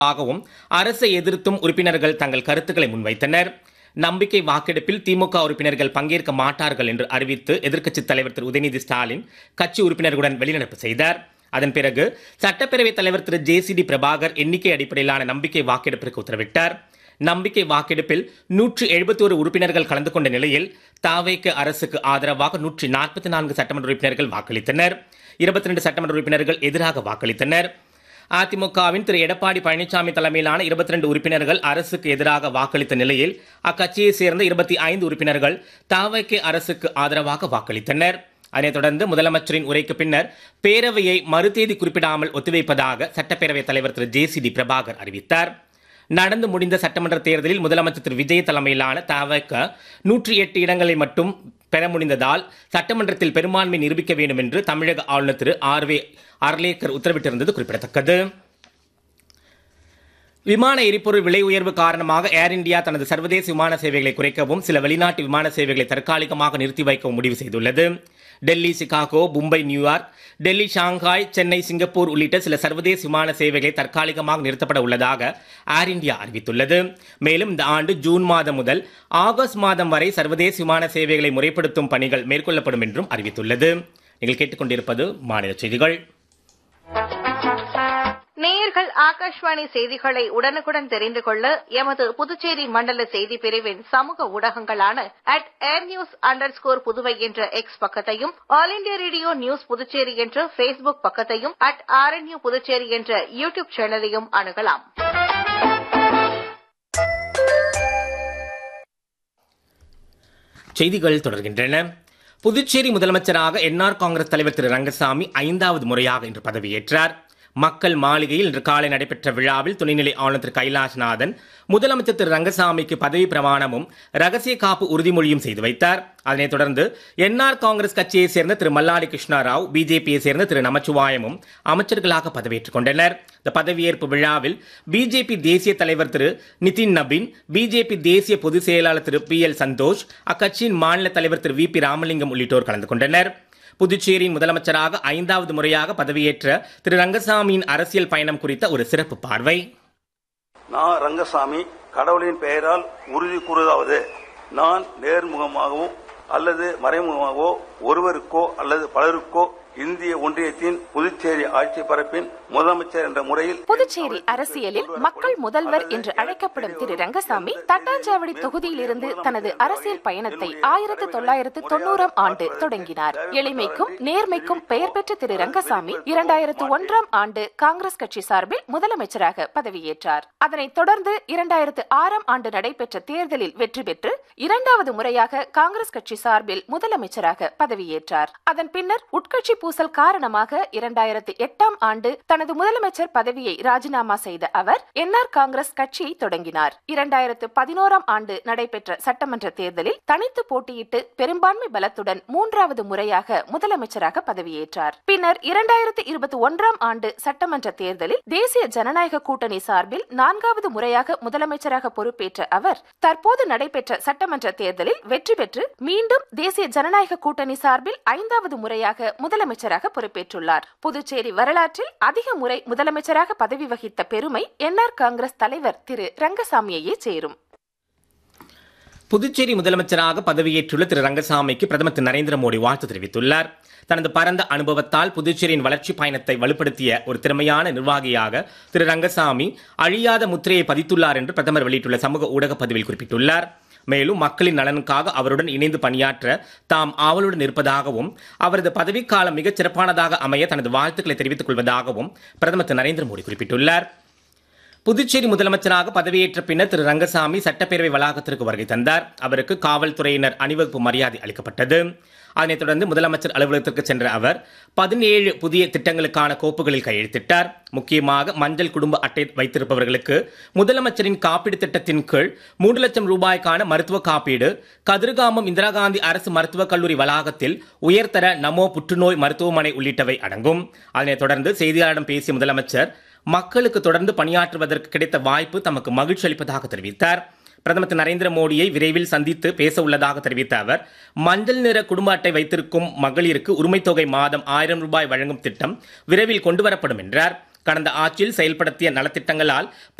ஆகவும் அரசை எதிர்த்தும் உறுப்பினர்கள் தங்கள் கருத்துக்களை முன்வைத்தனர் நம்பிக்கை வாக்கெடுப்பில் திமுக உறுப்பினர்கள் பங்கேற்க மாட்டார்கள் என்று அறிவித்து எதிர்க்கட்சித் தலைவர் திரு உதயநிதி ஸ்டாலின் கட்சி உறுப்பினர்களுடன் வெளிநடப்பு செய்தார் அதன் பிறகு சட்டப்பேரவைத் தலைவர் Thiru J C D Prabhakar எண்ணிக்கை அடிப்படையிலான நம்பிக்கை வாக்கெடுப்பிற்கு உத்தரவிட்டார் நம்பிக்கை வாக்கெடுப்பில் நூற்று எழுபத்தி ஒரு உறுப்பினர்கள் கலந்து கொண்ட நிலையில் தாவேக்கு அரசுக்கு ஆதரவாக நூற்றி நாற்பத்தி நான்கு சட்டமன்ற உறுப்பினர்கள் வாக்களித்தனர் இருபத்தி ரெண்டு சட்டமன்ற உறுப்பினர்கள் எதிராக வாக்களித்தனர் அதிமுகவின் திரு எடப்பாடி பழனிசாமி தலைமையிலான இருபத்தி ரெண்டு உறுப்பினர்கள் அரசுக்கு எதிராக வாக்களித்த நிலையில் அக்கட்சியைச் சேர்ந்த இருபத்தி ஐந்து உறுப்பினர்கள் தாவைக்கு அரசுக்கு ஆதரவாக வாக்களித்தனர் அதனைத் தொடர்ந்து முதலமைச்சரின் உரைக்கு பின்னர் பேரவையை மறுதேதி குறிப்பிடாமல் ஒத்திவைப்பதாக சட்டப்பேரவைத் தலைவர் Thiru J C D Prabhakar அறிவித்தார் நடந்து முடிந்த சட்டமன்ற தேர்தலில் முதலமைச்சர் திரு விஜய் தலைமையிலான தவக நூற்றி எட்டு இடங்களை மட்டும் பெற முடிந்ததால் சட்டமன்றத்தில் பெரும்பான்மை நிரூபிக்க வேண்டும் என்று தமிழக ஆளுநர் திரு ஆர் வே அர்லேக்கர் உத்தரவிட்டிருந்தது குறிப்பிடத்தக்கது விமான எரிபொருள் விலை உயர்வு காரணமாக ஏர் இந்தியா தனது சர்வதேச விமான சேவைகளை குறைக்கவும் சில வெளிநாட்டு விமான சேவைகளை தற்காலிகமாக நிறுத்தி வைக்கவும் முடிவு செய்துள்ளது Delhi Chicago Mumbai New York Delhi Shanghai Chennai Singapore உள்ளிட்ட சில சர்வதேச விமான சேவைகளை தற்காலிகமாக நிறுத்தப்பட உள்ளதாக ஏர் இந்தியா அறிவித்துள்ளது மேலும் இந்த ஆண்டு ஜூன் மாதம் முதல் ஆகஸ்ட் மாதம் வரை சர்வதேச விமான சேவைகளை முறைப்படுத்தும் பணிகள் மேற்கொள்ளப்படும் என்றும் அறிவித்துள்ளது நீங்கள் கேட்டுக்கொண்டிருப்பது மாநில செய்திகள் நேயர்கள் ஆகாஷ்வாணி செய்திகளை உடனுக்குடன் தெரிந்து கொள்ள எமது புதுச்சேரி மண்டல செய்தி பிரிவின் சமூக ஊடகங்களான at air news under score Puduvai என்ற எக்ஸ் பக்கத்தையும் All India Radio News Puducherry என்ற பேஸ்புக் பக்கத்தையும் அட் ஆர்என்யூ புதுச்சேரி என்ற யூ டியூப் சேனலையும் அணுகலாம் செய்திகள் தொடர்கின்றன புதுச்சேரி முதலமைச்சராக என்ஆர் காங்கிரஸ் தலைவர் திரு ரங்கசாமி ஐந்தாவது முறையாக இன்று பதவியேற்றார் மக்கள் மாளிகையில் இன்று காலை நடைபெற்ற விழாவில் துணைநிலை ஆளுநர் திரு கைலாஷ்நாதன் முதலமைச்சர் திரு ரங்கசாமிக்கு பதவி பிரமாணமும் ரகசிய காப்பு உறுதிமொழியும் செய்து வைத்தார் அதனைத் தொடர்ந்து என்ஆர் காங்கிரஸ் கட்சியைச் சேர்ந்த திரு மல்லாடி கிருஷ்ணாராவ் பிஜேபியை சேர்ந்த திரு நமச்சிவாயமும் அமைச்சர்களாக பதவியேற்றுக் கொண்டனர் இந்த பதவியேற்பு விழாவில் பிஜேபி தேசிய தலைவர் திரு நிதின் நபின் பிஜேபி தேசிய பொதுச் செயலாளர் திரு பி எல் சந்தோஷ் அக்கட்சியின் மாநில தலைவர் திரு வி பி ராமலிங்கம் உள்ளிட்டோர் கலந்து கொண்டனர் புதுச்சேரியின் முதலமைச்சராக ஐந்தாவது முறையாக பதவியேற்ற திரு ரங்கசாமியின் அரசியல் பயணம் குறித்த ஒரு சிறப்பு பார்வை நான் ரங்கசாமி கடவுளின் பெயரால் உறுதி கூறுவதாவது நான் நேர்முகமாகவோ அல்லது மறைமுகமாகவோ ஒருவருக்கோ அல்லது பலருக்கோ இந்திய ஒன்றியத்தின் புதுச்சேரி ஆட்சி பரப்பின் முதலமைச்சர் என்ற முறையில் புதுச்சேரி அரசியலில் மக்கள் முதல்வர் என்று அழைக்கப்படும் திரு ரங்கசாமி தட்டாஞ்சாவடி தொகுதியிலிருந்து தனது அரசியல் பயணத்தை ஆயிரத்து தொள்ளாயிரத்து தொண்ணூறாம் ஆண்டு தொடங்கினார் எளிமைக்கும் நேர்மைக்கும் பெயர் பெற்ற திரு ரங்கசாமி இரண்டாயிரத்து ஒன்றாம் ஆண்டு காங்கிரஸ் கட்சி சார்பில் முதலமைச்சராக பதவியேற்றார் அதனைத் தொடர்ந்து இரண்டாயிரத்து ஆறாம் ஆண்டு நடைபெற்ற தேர்தலில் வெற்றி பெற்று இரண்டாவது முறையாக காங்கிரஸ் கட்சி சார்பில் முதலமைச்சராக பதவியேற்றார் அதன் பின்னர் உட்கட்சி பூசல் காரணமாக இரண்டாயிரத்து எட்டாம் ஆண்டு தனது முதலமைச்சர் பதவியை ராஜினாமா செய்த அவர் என்ஆர் காங்கிரஸ் கட்சியை தொடங்கினார் இரண்டாயிரத்து பதினோராம் ஆண்டு நடைபெற்ற சட்டமன்ற தேர்தலில் தனித்து போட்டியிட்டு பெரும்பான்மை பலத்துடன் மூன்றாவது முறையாக முதலமைச்சராக பதவியேற்றார் பின்னர் இரண்டாயிரத்து இருபத்தி ஒன்றாம் ஆண்டு சட்டமன்ற தேர்தலில் தேசிய ஜனநாயக கூட்டணி சார்பில் நான்காவது முறையாக முதலமைச்சராக பொறுப்பேற்ற அவர் தற்போது நடைபெற்ற சட்டமன்ற தேர்தலில் வெற்றி பெற்று மீண்டும் தேசிய ஜனநாயக கூட்டணி சார்பில் ஐந்தாவது முறையாக முதலமைச்சராக பொறுப்பேற்றுள்ளார் புதுச்சேரி வரலாற்றில் அதிக முறை முதலமைச்சராக பதவி வகித்த பெருமை என்ஆர் காங்கிரஸ் தலைவர் திரு ரங்கசாமியையே சேரும் புதுச்சேரி முதலமைச்சராக பதவியேற்றுள்ள திரு ரங்கசாமிக்கு பிரதமர் திரு நரேந்திர மோடி வாழ்த்து தெரிவித்துள்ளார் தனது பரந்த அனுபவத்தால் புதுச்சேரியின் வளர்ச்சி பயணத்தை வலுப்படுத்திய ஒரு திறமையான நிர்வாகியாக திரு ரங்கசாமி அழியாத முத்திரையை பதித்துள்ளார் என்று பிரதமர் வெளியிட்டுள்ள சமூக ஊடக பதிவில் குறிப்பிட்டுள்ளார் மேலும் மக்களின் நலனுக்காக அவருடன் இணைந்து பணியாற்ற தாம் ஆவலுடன் இருப்பதாகவும் அவரது பதவிக்காலம் மிகச் சிறப்பானதாக அமைய தனது வாழ்த்துக்களை தெரிவித்துக் கொள்வதாகவும் பிரதமர் திரு நரேந்திர மோடி குறிப்பிட்டுள்ளார் புதுச்சேரி முதலமைச்சராக பதவியேற்ற பின்னர் திரு ரங்கசாமி சட்டப்பேரவை வளாகத்திற்கு வருகை தந்தார் அவருக்கு காவல்துறையினர் அணிவகுப்பு மரியாதை அளிக்கப்பட்டது அதனைத் தொடர்ந்து முதலமைச்சர் அலுவலகத்திற்கு சென்ற அவர் பதினேழு புதிய திட்டங்களுக்கான கோப்புகளில் கையெழுத்திட்டார் முக்கியமாக மஞ்சள் குடும்ப அட்டை வைத்திருப்பவர்களுக்கு முதலமைச்சரின் காப்பீடு திட்டத்தின் கீழ் மூன்று லட்சம் ரூபாய்க்கான மருத்துவ காப்பீடு கதிர்காமம் இந்திரா காந்தி அரசு மருத்துவக் கல்லூரி வளாகத்தில் உயர்தர நமோ புற்றுநோய் மருத்துவமனை உள்ளிட்டவை அடங்கும் அதனைத் தொடர்ந்து செய்தியாளரிடம் பேசிய முதலமைச்சர் மக்களுக்கு தொடர்ந்து பணியாற்றுவதற்கு கிடைத்த வாய்ப்பு தமக்கு மகிழ்ச்சி அளிப்பதாக தெரிவித்தார் பிரதமர் திரு நரேந்திர மோடியை விரைவில் சந்தித்து பேச உள்ளதாக தெரிவித்த அவர் மஞ்சள் நிற குடும்ப அட்டை வைத்திருக்கும் மகளிருக்கு உரிமைத் தொகை மாதம் ஆயிரம் ரூபாய் வழங்கும் திட்டம் விரைவில் கொண்டுவரப்படும் என்றார் கடந்த ஆட்சியில் செயல்படுத்திய நலத்திட்டங்களால்